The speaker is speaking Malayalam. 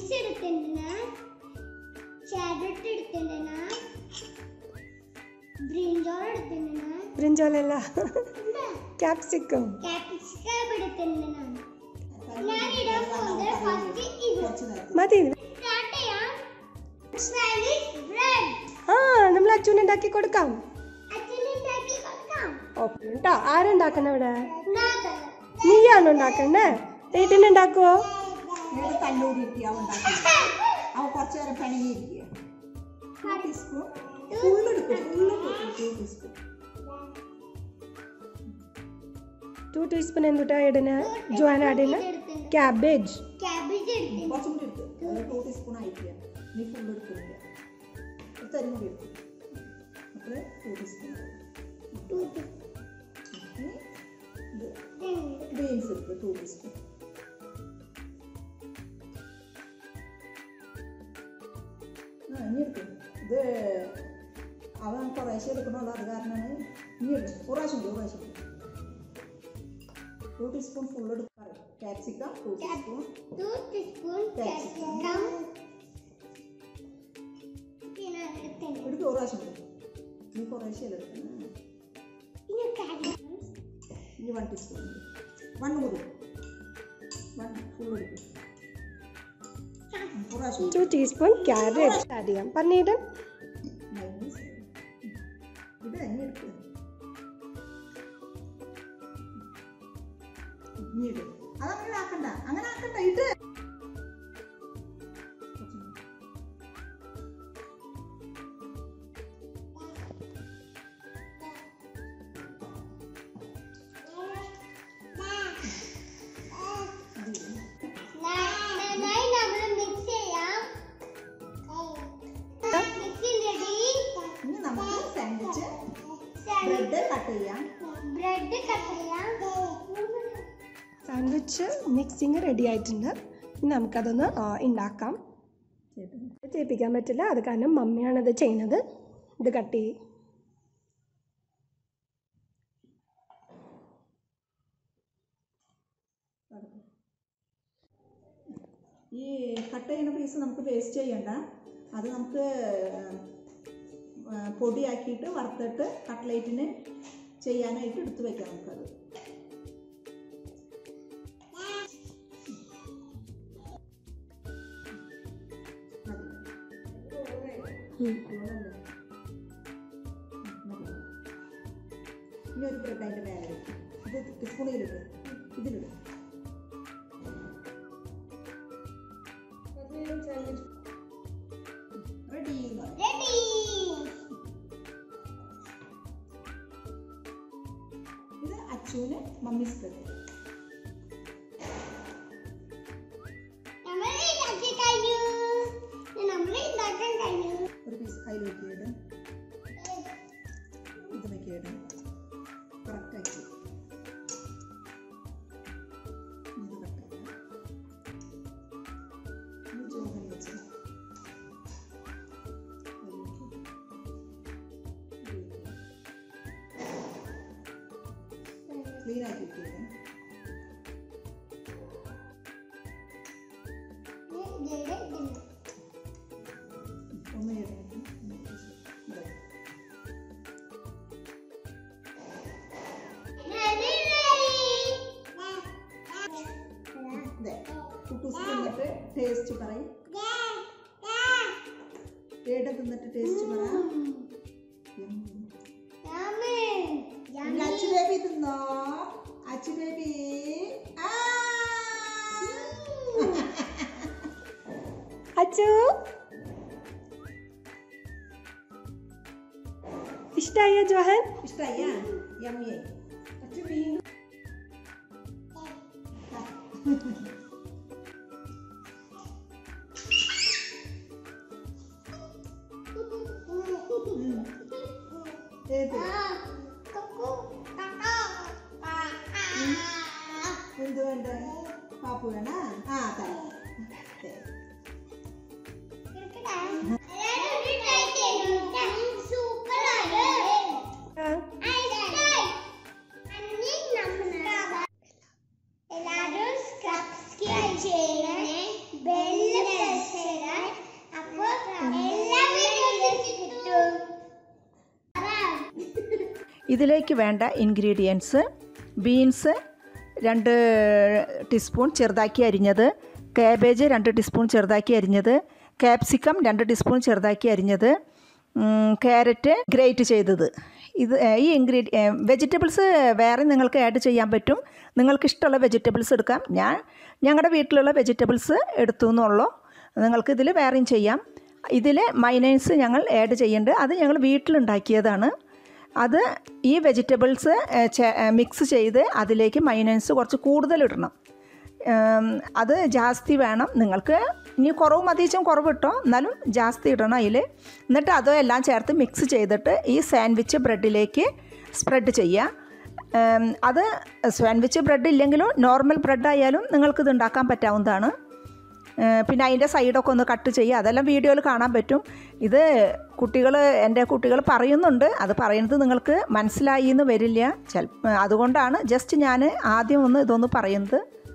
ബീൻസ് എടുത്തിട്ടുണ്ട് ക്യാരറ്റ് എടുത്തിട്ടുണ്ട് ബ്രിഞ്ചോൾ എടുത്തിട്ടുണ്ട് ബ്രിഞ്ചോലല്ല ക്യാപ്സിക്കം ക്യാപ്സിക്കം എടുത്തിട്ടുണ്ട് ഞാൻ ഇടാൻ പോകുന്നത് ഫസ്റ്റ് ഇത് കുറച്ച് നേരത്തെ മതി സ്റ്റാർട്ട് ചെയ്യാം സ്പാനിഷ് ബ്രെഡ് ആ നമ്മൾ അച്ഛൻ ഉണ്ടാക്കി കൊടുക്കാം അച്ഛന് ഉണ്ടാക്കി കൊടുക്കാം ഓക്കെ കേട്ടോ ആരുണ്ടാക്കുന്ന ഇവിടെ ഉണ്ടാക്കാം നീയാണോ ഉണ്ടാക്കണ്ടേ ഏട്ടനുണ്ടാക്കുവോ ഇവിടെ തല്ലൂരി ഇരിക്കുക ഉണ്ടാക്കി അവ കുറച്ച് നേരം പിണങ്ങിയിരിക്കുക ടു ടീസ്പൂൺ ഫുള്ളെടുക്കും full two teaspoon two teaspoon എന്തുട്ടാ ഇടുന്ന ജോന ഇടുന്ന ക്യാബേജ് ക്യാബേജ് എടുത്തിട്ടുണ്ട് കുറച്ചും കൂടി എടുത്ത് അത് ടു ടീസ്പൂൺ ആയിരിക്കുക നീ ഫുള്ള് എടുക്കുന്നില്ല ഒരു തരും കൂടി എടുക്കും അപ്പോൾ ടു ടീസ്പൂൺ ടു ഇത് ബീൻസ് എടുക്കും ടു ടീസ്പൂൺ ആ ഇനി എടുക്കും ഇത് അവൻ കുറേശ്ശെ എടുക്കണമല്ലോ അത് കാരണമാണ് ഇനി എടുക്കും ഒരു പ്രാവശ്യം കൂടി ഒരു പ്രാവശ്യം കൂടി ടു ടീസ്പൂൺ ഫുൾ എടുക്കാം capsicum two teaspoon two teaspoon Capsicum. Capsicum പിന്നെ എടുത്തിട്ടുണ്ട് എടുക്കും ഒരു പ്രാവശ്യം കൂടി നീ കുറേശ്ശെ എടുക്കണം പിന്നെ ക്യാരറ്റ് ഇനി വൺ ടീസ്പൂൺ വൺ കൂടി വൺ ഫുൾ എടുക്കും ഒരു പ്രാവശ്യം ടു ടീസ്പൂൺ ക്യാരറ്റ് ആഡ് ചെയ്യാം പറഞ്ഞിട്ട് മൈനസ് ഇത് തന്നെ എടുക്കുക ഇനി ഇട് അതങ്ങനെ ആക്കണ്ട അങ്ങനെ ആക്കണ്ട ഇട്ട് നന്നായി നമ്മൾ മിക്സ് ചെയ്യാം മിക്സിംഗ് റെഡി ഇനി നമുക്ക് സാൻഡ്വിച്ച് ബ്രെഡ് കട്ട് ചെയ്യാം ബ്രെഡ് കട്ട് ചെയ്യാം സാൻഡ്വിച്ച് മിക്സിങ് റെഡി ആയിട്ടുണ്ട് ഇനി നമുക്കതൊന്ന് ആ, ഉണ്ടാക്കാം ചെയ്യിപ്പിക്കാൻ പറ്റില്ല അത് കാരണം മമ്മിയാണത് ചെയ്യുന്നത് ഇത് കട്ട് ചെയ്യും ഈ കട്ട് ചെയ്യുന്ന പീസ് നമുക്ക് വേസ്റ്റ് ചെയ്യണ്ട അത് നമുക്ക് ആ, പൊടിയാക്കിയിട്ട് വറുത്തിട്ട് കട്ട്ലേറ്റിന് ചെയ്യാനായിട്ട് എടുത്തു വെക്കാം നമുക്കത് ഉം. ഇനി ഒരു ബ്രെഡ് അതിൻ്റെ മേലെ വെക്കും ഇത് സ്പൂണിലിട്ട് ഇതിലിടും റെഡി റെഡി ഇത് അച്ചുവിന് മമ്മി സ്പ്രെഡ് നമ്മൾ ഉണ്ടാക്കി കഴിഞ്ഞു നമ്മൾ ഉണ്ടാക്കാൻ കഴിഞ്ഞു ഒരു പീസ് അതിൽ വെക്കിയിടും ഇത് വെക്കിയിടും കറക്റ്റാക്കി ഇത് കറക്റ്റാക്കാം ഇത് ചോഹൻ വെച്ച് ക്ലീൻ ആക്കി വെക്കിയിടും ഇതേടെ ഇതിന്. ഒന്ന് ഇടും ഇവിടെ Ready, ഇതെ കുട്ടൂസ് തിന്നിട്ട് ടേസ്റ്റ് പറയും ഏടെ തിന്നിട്ട് ടേസ്റ്റ് പറ Yummy. ഇനി അച്ചു ബേബി തിന്നോ അച്ചു ബേബി ആ അച്ചു ഇഷ്ടായ ജോഹൻ ഇഷ്ടായ യമ്മിയായി അച്ചു വീണ്ടും ഉം. ഏത് എന്ത് വേണ്ട പാപ്പു വേണ ആ തരാം ദേ. ആ, എല്ലാരും സബ്സ്ക്രൈബ് ചെയ്യണേ ബെല്ല് പ്രസ് ഇതിലേക്ക് വേണ്ട ഇൻഗ്രീഡിയൻസ് ബീൻസ് രണ്ട് ടീസ്പൂൺ ചെറുതാക്കി അരിഞ്ഞത് കാബേജ് രണ്ട് ടീസ്പൂൺ ചെറുതാക്കി അരിഞ്ഞത് ക്യാപ്സിക്കം രണ്ട് ടീസ്പൂൺ ചെറുതാക്കി അരിഞ്ഞത് ഉം, ക്യാരറ്റ് ഗ്രേറ്റ് ചെയ്തത് ഇത് ഏ, ഈ ഇൻഗ്രീഡി വെജിറ്റബിൾസ് വേറെ നിങ്ങൾക്ക് ആഡ് ചെയ്യാൻ പറ്റും നിങ്ങൾക്ക് ഇഷ്ടമുള്ള വെജിറ്റബിൾസ് എടുക്കാം ഞാൻ ഞങ്ങളുടെ വീട്ടിലുള്ള വെജിറ്റബിൾസ് എടുത്തു എന്നുള്ളൂ നിങ്ങൾക്ക് ഇതിൽ വേറെയും ചെയ്യാം ഇതിൽ മൈനൈസ് ഞങ്ങൾ ആഡ് ചെയ്യുന്നുണ്ട് അത് ഞങ്ങൾ വീട്ടിലുണ്ടാക്കിയതാണ് അത് ഈ വെജിറ്റബിൾസ് മിക്സ് ചെയ്ത് അതിലേക്ക് മൈനൈസ് കുറച്ച് കൂടുതൽ ഇടണം ഉം, അത് ജാസ്തി വേണം നിങ്ങൾക്ക് ഇനി കുറവ് മതിച്ചും കുറവ് ഇട്ടോ എന്നാലും ജാസ്തി ഇടണം അതിൽ എന്നിട്ട് അതെല്ലാം ചേർത്ത് മിക്സ് ചെയ്തിട്ട് ഈ സാൻഡ്വിച്ച് ബ്രെഡിലേക്ക് സ്പ്രെഡ് ചെയ്യുക ഉം, അത് സാൻഡ്വിച്ച് ബ്രെഡ് ഇല്ലെങ്കിലും നോർമൽ ബ്രെഡ് ആയാലും നിങ്ങൾക്കിത് ഉണ്ടാക്കാൻ പറ്റാവുന്നതാണ് ഏഹ് പിന്നെ അതിൻ്റെ സൈഡൊക്കെ ഒന്ന് കട്ട് ചെയ്യുക അതെല്ലാം വീഡിയോയിൽ കാണാൻ പറ്റും ഇത് കുട്ടികൾ എൻ്റെ കുട്ടികൾ പറയുന്നുണ്ട് അത് പറയുന്നത് നിങ്ങൾക്ക് മനസ്സിലായി എന്ന് വരില്ല ചില അതുകൊണ്ടാണ് ജസ്റ്റ് ഞാൻ ആദ്യം ഒന്ന് ഇതൊന്ന് പറയുന്നത്